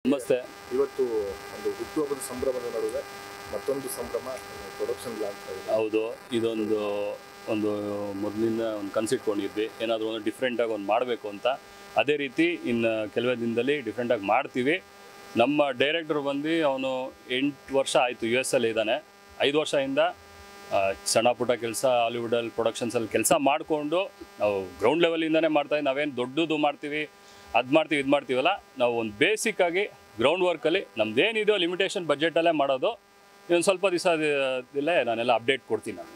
ನಮಸ್ತೆ ಇವತ್ತು ಒಂದು ಹುಟ್ಟುಹಬ್ಬದ ಸಂಭ್ರಮದ ನಡುವೆ ಮತ್ತೊಂದು ಸಂಭ್ರಮ ಪ್ರೊಡಕ್ಷನ್ ಲಾಂಚ್ ಆಗಿದೆ ಹೌದು ಇದೊಂದು ಒಂದು ಮೊದಲಿಂದ ಒಂದು ಕನ್ಸಿಟ್ಕೊಂಡಿದ್ವಿ ಏನಾದರೂ ಒಂದು ಡಿಫ್ರೆಂಟಾಗಿ ಒಂದು ಮಾಡಬೇಕು ಅಂತ ಅದೇ ರೀತಿ ಇನ್ನು ಕೆಲವೇ ದಿನದಲ್ಲಿ ಡಿಫ್ರೆಂಟಾಗಿ ಮಾಡ್ತೀವಿ ನಮ್ಮ ಡೈರೆಕ್ಟರ್ ಬಂದು ಅವನು ಎಂಟು ವರ್ಷ ಆಯಿತು ಯು ಎಸ್ ಅಲ್ಲಿ ಇದ್ದಾನೆ ಐದು ವರ್ಷದಿಂದ ಆ, ಸಣ್ಣ ಪುಟ್ಟ ಕೆಲಸ ಹಾಲಿವುಡಲ್ಲಿ ಪ್ರೊಡಕ್ಷನ್ಸಲ್ಲಿ ಕೆಲಸ ಮಾಡಿಕೊಂಡು ನಾವು ಗ್ರೌಂಡ್ ಲೆವೆಲಿಂದನೇ ಮಾಡ್ತಾಯಿದ್ವಿ ನಾವೇನು ದೊಡ್ಡದು ಮಾಡ್ತೀವಿ ಅದು ಮಾಡ್ತೀವಿ ಇದು ಮಾಡ್ತೀವಲ್ಲ ನಾವು ಒಂದು ಬೇಸಿಕ್ಕಾಗಿ ಗ್ರೌಂಡ್ ವರ್ಕಲ್ಲಿ ನಮ್ದೇನಿದೆಯೋ ಲಿಮಿಟೇಷನ್ ಬಜೆಟಲ್ಲೇ ಮಾಡೋದು ಇನ್ನೊಂದು ಸ್ವಲ್ಪ ದಿವಸ ಇಲ್ಲೇ ನಾನೆಲ್ಲ ಅಪ್ಡೇಟ್ ಕೊಡ್ತೀನಿ ನಾನು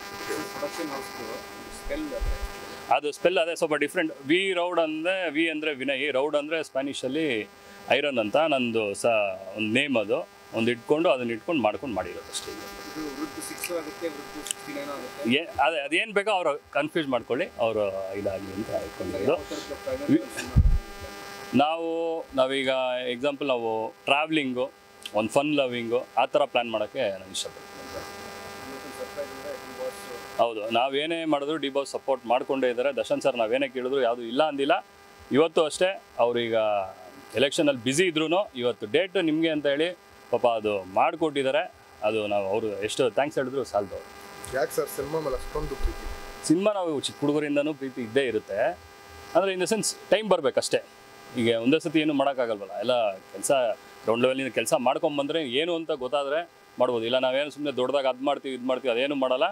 ನಿಮಗೆ ಅದು ಸ್ಪೆಲ್ ಅದೇ ಸ್ವಲ್ಪ ಡಿಫ್ರೆಂಟ್ ವಿ ರೌಡ್ ಅಂದರೆ ವಿ ಅಂದರೆ ವಿನಯ್ ರೌಡ್ ಅಂದರೆ ಸ್ಪ್ಯಾನಿಷಲ್ಲಿ ಐರನ್ ಅಂತ ನಂದು ಸ ಒಂದು ನೇಮ್ ಅದು ಒಂದು ಇಟ್ಕೊಂಡು ಅದನ್ನ ಇಟ್ಕೊಂಡು ಮಾಡ್ಕೊಂಡು ಮಾಡಿರೋದು ಅಷ್ಟೇ ಇದು. ಇದು ವೃತ್ತು ಸಿಕ್ಸ್ ಆಗುತ್ತೆ ವೃತ್ತು ಸಿಕ್ಸ್ಟೀನ್ ಏನೋ ಆಗುತ್ತೆ ಏ ಅದೇ ಅದೇನು ಬೇಕೋ ಅವರು ಕನ್ಫ್ಯೂಸ್ ಮಾಡ್ಕೊಳ್ಳಿ ಅವರು ಇದಾಗಲಿ ಅಂತ ಇಟ್ಕೊಂಡಿರೋದು ಯಾವ ಥರದ final ನಾವು ನಾವೀಗ ಎಕ್ಸಾಂಪಲ್ ನಾವು ಟ್ರಾವ್ಲಿಂಗು ಒಂದು ಫನ್ ಲವಿಂಗು ಆ ಥರ ಪ್ಲ್ಯಾನ್ ಮಾಡೋಕ್ಕೆ ನಾನು ಇಷ್ಟಪಡ್ತೀನಿ ಸರ್ಪ್ರೈಸ್ ಅಂದರೆ ಈ ಬಾಸ್ ಹೌದು ನಾವೇನೇ ಮಾಡಿದ್ರು ಡಿ ಬಾಸ್ ಸಪೋರ್ಟ್ ಮಾಡ್ಕೊಂಡೇ ಇದ್ದಾರೆ ದರ್ಶನ್ ಸರ್ ನಾವೇನೇ ಕೇಳಿದ್ರು ಯಾವುದು ಇಲ್ಲ ಅಂದಿಲ್ಲ ಇವತ್ತು ಅಷ್ಟೇ ಅವ್ರೀಗ ಎಲೆಕ್ಷನಲ್ಲಿ ಬ್ಯುಸಿ ಇದ್ರೂ ಇವತ್ತು ಡೇಟ್ ನಿಮಗೆ ಅಂತ ಹೇಳಿ ಪಾಪ ಅದು ಮಾಡಿಕೊಟ್ಟಿದ್ದಾರೆ ಅದು ನಾವು ಅವರು ಎಷ್ಟು ಥ್ಯಾಂಕ್ಸ್ ಹೇಳಿದ್ರು ಸಾಲದು ಯಾಕೆ ಸರ್ ಸಿನಿಮಾ ಮೇಲೆ ಅಷ್ಟೊಂದು ಪ್ರೀತಿ ಸಿನಿಮಾ ನಾವು ಚಿಕ್ಕ ಹುಡುಗರಿಂದನೂ ಪ್ರೀತಿ ಇದ್ದೇ ಇರುತ್ತೆ ಅಂದರೆ ಇನ್ ದ ಸೆನ್ಸ್ ಟೈಮ್ ಬರಬೇಕಷ್ಟೇ ಈಗ ಒಂದೇ ಸತಿ ಏನು ಮಾಡೋಕ್ಕಾಗಲ್ವಲ್ಲ ಎಲ್ಲ ಕೆಲಸ ಗ್ರೌಂಡ್ ಲೆವೆಲಿಂದ ಕೆಲಸ ಮಾಡ್ಕೊಂಬಂದ್ರೆ ಏನು ಅಂತ ಗೊತ್ತಾದರೆ ಮಾಡ್ಬೋದು ಇಲ್ಲ ನಾವೇನು ಸುಮ್ಮನೆ ದೊಡ್ಡದಾಗ ಅದು ಮಾಡ್ತೀವಿ ಇದು ಮಾಡ್ತೀವಿ ಅದೇನು ಮಾಡಲ್ಲ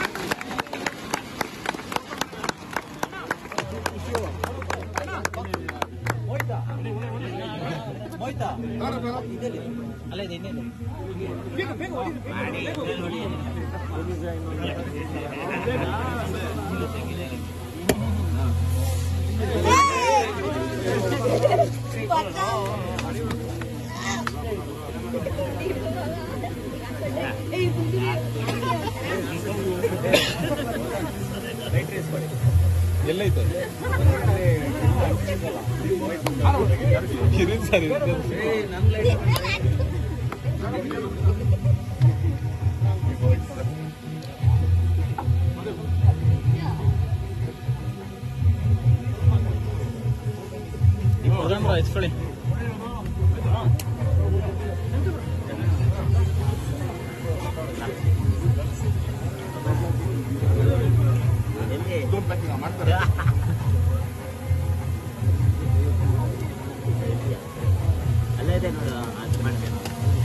ಅಲ್ಲೇ ನೋಡು ಅದು ಮಾಡ್ತೇನೆ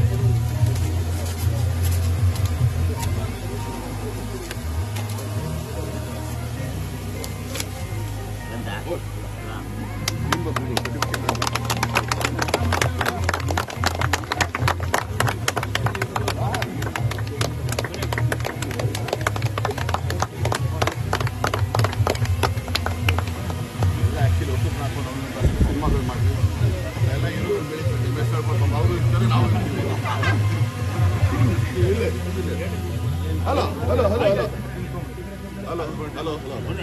ಬಂದ ಸಿನಿಮಾಗಳು ಮಾಡಿದ್ವಿ ಎಲ್ಲ ಇವರು ಇನ್ವೆಸ್ಟ್ ಮಾಡ್ಕೊಂಡು ಅವರು ಇರ್ತಾರೆ ನಾವು hello hello hello hello hello hello hello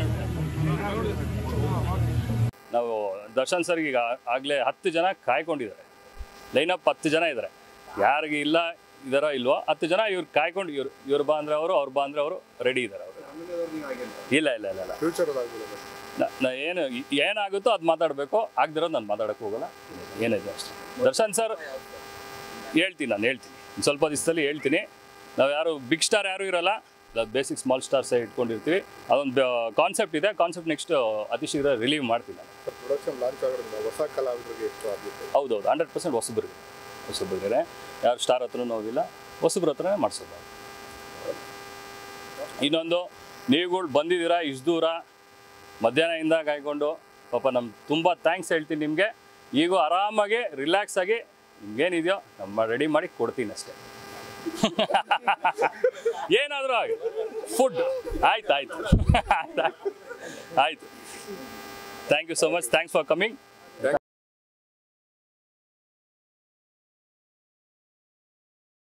ನಾವು ದರ್ಶನ್ ಸರ್ಗೆ ಈಗ ಆಗಲೇ ಹತ್ತು ಜನ ಕಾಯ್ಕೊಂಡಿದ್ದಾರೆ ಲೈನಪ್ ಹತ್ತು ಜನ ಇದ್ದಾರೆ ಯಾರಿಗೆ ಇಲ್ಲ ಇದಾರೋ ಇಲ್ವೋ ಹತ್ತು ಜನ ಇವ್ರು ಕಾಯ್ಕೊಂಡು ಇವ್ರು ಇವ್ರು ಬಾ ಅಂದ್ರೆ ಅವರು ಅವ್ರು ಬಾ ಅಂದ್ರೆ ಅವರು ರೆಡಿ ಇದ್ದಾರೆ ಅವರು ಆಮೇಲೆ ನೀವು ಆಗಿಲ್ಲ ಇಲ್ಲ ಇಲ್ಲ ಇಲ್ಲ ಇಲ್ಲ ಫ್ಯೂಚರಲ್ಲಿ ಆಗ್ಬೋದು ನ- ನಾ ಏನು ಏನಾಗುತ್ತೋ ಅದು ಮಾತಾಡಬೇಕು ಆಗ್ದಿರೋದು ನಾನು ಮಾತಾಡೋಕೆ ಹೋಗಲ್ಲ ಏನಿದೆ ಅಷ್ಟೇ ದರ್ಶನ್ ಸರ್ ಹೇಳ್ತೀನಿ ನಾನು ಹೇಳ್ತೀನಿ ಇನ್ನು ಸ್ವಲ್ಪ ದಿವಸದಲ್ಲಿ ಹೇಳ್ತೀನಿ ನಾವು ಯಾರು ಬಿಗ್ ಸ್ಟಾರ್ ಯಾರು ಇರಲ್ಲ ಬೇಸಿಕ್ ಸ್ಮಾಲ್ ಸ್ಟಾರ್ಸೇ ಇಟ್ಕೊಂಡಿರ್ತೀವಿ ಅದೊಂದು ಕಾನ್ಸೆಪ್ಟ್ ಇದೆ ಕಾನ್ಸೆಪ್ಟ್ ನೆಕ್ಸ್ಟ್ ಅತಿ ಶೀಘ್ರ ರಿಲೀವ್ ಮಾಡ್ತೀನಿ ನಾನು ಪ್ರೊಡಕ್ಷನ್ ಲಾಂಚ್ ಆಗೋದ್ರಿಂದ ಹೊಸ ಕಲಾವಿದರಿಗೆ ಎಷ್ಟು ಆಗುತ್ತೆ ಹೌದೌದು ಹಂಡ್ರೆಡ್ ಪರ್ಸೆಂಟ್ ಹೊಸಬ್ರಿಗೆ ಹೊಸಬ್ರಿಗೆ ಯಾರು ಸ್ಟಾರ್ ಹತ್ರನೂ ಹೋಗಿಲ್ಲ ಹೊಸಬ್ರ ಹತ್ರನೇ ಮಾಡಿಸೋದು ಇನ್ನೊಂದು ನೀವುಗಳು ಬಂದಿದ್ದೀರಾ ಇಷ್ಟು ದೂರ ಮಧ್ಯಾಹ್ನದಿಂದ ಕಾಯ್ಕೊಂಡು ಪಾಪ ನಮ್ಗೆ ತುಂಬ ಥ್ಯಾಂಕ್ಸ್ ಹೇಳ್ತೀನಿ ನಿಮಗೆ ಈಗ ಆರಾಮಾಗಿ ರಿಲ್ಯಾಕ್ಸ್ ಆಗಿ ನಿಮ್ಗೇನಿದೆಯೋ ನಮ್ಮ ರೆಡಿ ಮಾಡಿ ಕೊಡ್ತೀನಿ ಅಷ್ಟೇ ಏನಾದರೂ ಆಗಿ ಫುಡ್ ಆಯ್ತು ಆಯ್ತು ಆಯ್ತು ಆಯ್ತು thank you so much thanks for coming